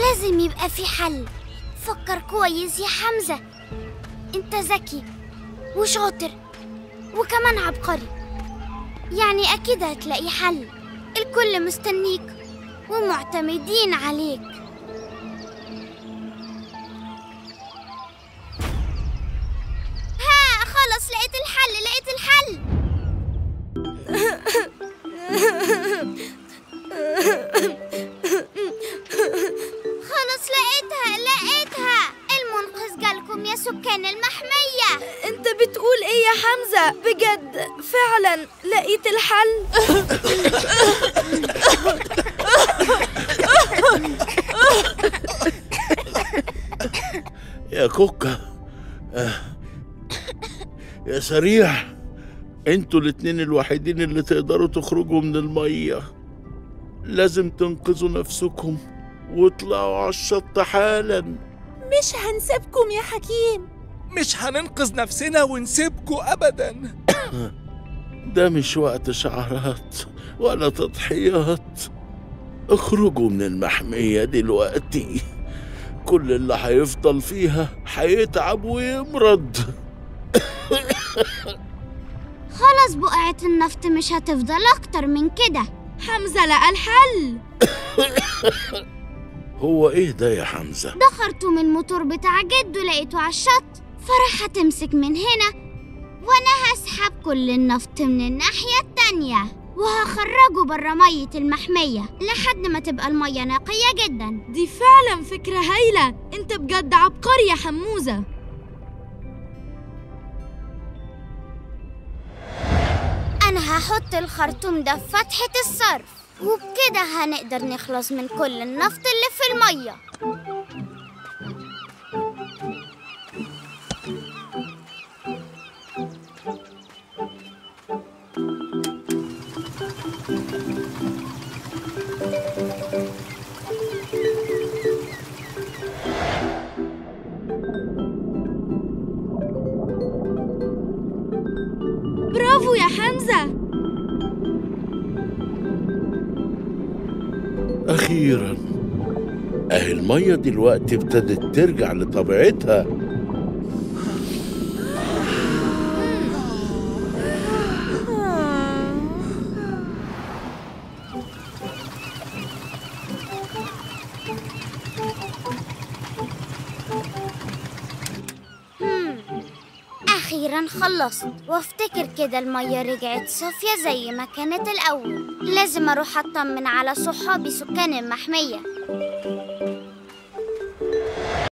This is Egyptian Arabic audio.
ولازم يبقى في حل فكر كويس يا حمزة انت ذكي وشاطر وكمان عبقري يعني أكيد هتلاقي حل الكل مستنيك ومعتمدين عليك ها خلاص لقيت الحل لقيت الحل خلاص لقيتها لقيتها المنقذ جالكم يا سكان المحمية انت بتقول ايه يا حمزة بجد فعلا لقيت الحل يا كوكا آه. يا سريع انتوا الاتنين الوحيدين اللي تقدروا تخرجوا من المية لازم تنقذوا نفسكم واطلعوا على الشط حالا مش هنسيبكم يا حكيم مش هننقذ نفسنا ونسيبكوا أبدا ده مش وقت شعارات ولا تضحيات اخرجوا من المحمية دلوقتي كل اللي هيفضل فيها هيتعب ويمرض خلاص بقعة النفط مش هتفضل أكتر من كده حمزة لقى الحل هو ايه ده يا حمزة؟ ده خرطوم الموتور بتاع جده لقيته على الشط فراح هتمسك من هنا وأنا هسحب كل النفط من الناحية التانية وهخرجه برا مية المحمية لحد ما تبقى المية نقية جدا دي فعلا فكرة هايلة انت بجد عبقري يا حموزة أنا هحط الخرطوم ده في فتحة الصرف وبكده هنقدر نخلص من كل النفط اللي في المية برافو يا حمزة أخيرا أهي المية دلوقتي ابتدت ترجع لطبيعتها أخيرا خلصت وافتكر كده المية رجعت صافية زي ما كانت الأول لازم أروح أطمن على صحابي سكان المحمية